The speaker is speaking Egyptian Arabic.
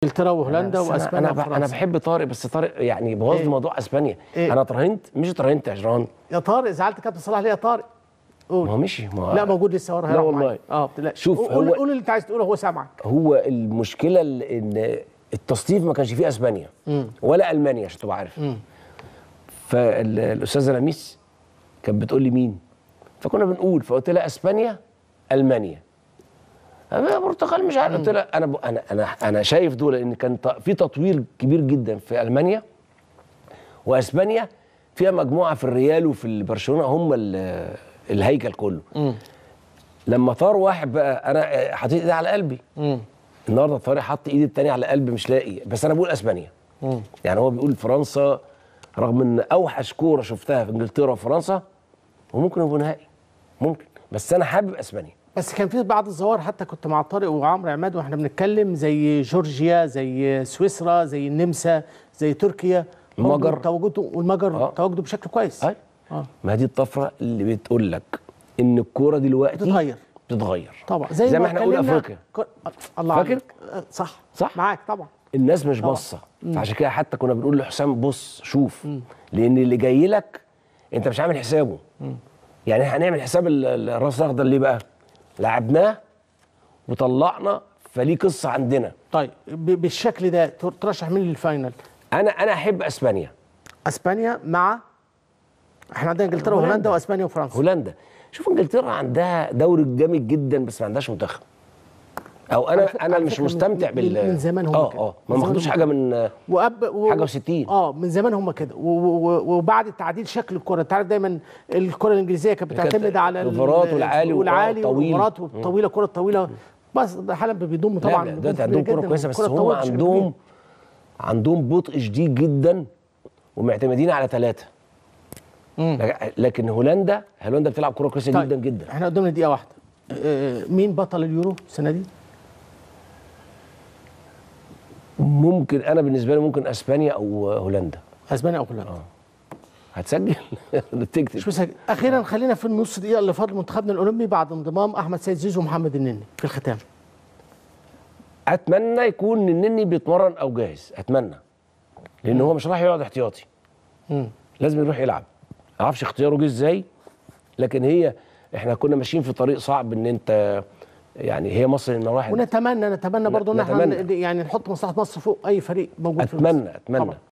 انجلترا وهولندا بس واسبانيا انا انا, ب- أنا وفرنسا بحب طارق بس طارق يعني بوظ إيه؟ موضوع اسبانيا إيه؟ انا اتراهنت مش اتراهنت يا جيران يا طارق زعلت كابتن صلاح ليه يا طارق ما هو قول مشي ما هو لا موجود لسه ورا لا هيروح والله. معاك. اه لا شوف، قول هو- قول اللي انت عايز تقوله هو سامعك هو المشكله ال- ان التصنيف ما كانش فيه اسبانيا ولا المانيا عشان تبقى عارف فالاستاذه لميس كانت بتقول لي مين فكنا بنقول فقلت لها اسبانيا المانيا أنا البرتغال مش عارف قلت لها انا ب... انا انا انا شايف دول ان كان ت- في تطوير كبير جدا في المانيا واسبانيا فيها مجموعه في الريال وفي برشلونه هم ال- الهيكل كله لما طار واحد بقى انا حطيت ايدي على قلبي النهارده طارق حط ايدي التانية على قلبي مش لاقي بس انا بقول اسبانيا يعني هو بيقول فرنسا رغم ان اوحش كوره شفتها في انجلترا وفرنسا وممكن يبقوا نهائي ممكن بس انا حابب اسبانيا بس كان في بعض الظواهر حتى كنت مع طارق وعمرو عماد واحنا بنتكلم زي جورجيا زي سويسرا زي النمسا زي تركيا المجر. تواجده والمجر آه. تواجده بشكل كويس أي. اه ما دي الطفره اللي بتقول لك ان الكوره دلوقتي بتتغير. بتتغير طبعا زي ما احنا قلنا اتكلمنا- افريقيا ك- الله فاكر؟ عليك آه، صح صح. معاك طبعا الناس مش طبعا. باصه فعشان كده حتى كنا بنقول لحسام بص شوف لان اللي جاي لك انت مش عامل حسابه يعني احنا هنعمل حساب ال- ال- الراس الاخضر ليه بقى؟ لعبناه وطلعنا فليه قصه عندنا طيب ب- بالشكل ده تر- ترشح مين للفاينل انا انا احب اسبانيا اسبانيا مع احنا عندنا انجلترا هولندا. وهولندا واسبانيا وفرنسا هولندا شوف انجلترا عندها دوري جامد جدا بس ما عندهاش منتخب او انا على فكرة- انا على مش فكرة من- مستمتع من- بال من زمان هم اه كده. اه من ما زمان ماخدوش هم حاجه من وأب و... حاجة وستين. اه من زمان هم كده و... و... وبعد تعديل شكل الكره انت عارف دايما الكره الانجليزيه كانت كانت بتعتمد على ال- الأوفرات والعالي والعالي والطويل. والاوفرات والطويله الكره الطويله بس ده حالا بيضم طبعا طبعا نجوم دلوقتي عندهم كبيرة كوره جداً كويسه بس والكرة هم اتطورت بشكل عندهم كبير. عندهم بطء شديد جدا ومعتمدين على ثلاثه لكن هولندا هولندا بتلعب كوره كويسه طيب، جدا جدا احنا قدامنا دقيقه واحده آه، مين بطل اليورو السنه دي؟ ممكن انا بالنسبه لي ممكن اسبانيا او هولندا اسبانيا او هولندا هتسجل مش تكتب مساجد. اخيرا خلينا في النص دقيقه اللي فاضل منتخبنا الاولمبي بعد انضمام احمد سيد زيزو ومحمد النني في الختام اتمنى يكون النني بيتمرن او جاهز اتمنى لان هو مش راح يقعد احتياطي مم. لازم يروح يلعب ما اعرفش اختياره جه ازاي لكن هي احنا كنا ماشيين في طريق صعب ان انت يعني هي مصر ان واحد ونتمنى نتمنى برضه ان احنا نتمنى. ن- يعني نحط مصلحه مصر فوق اي فريق موجود في اتمنى مصر. اتمنى طبعاً.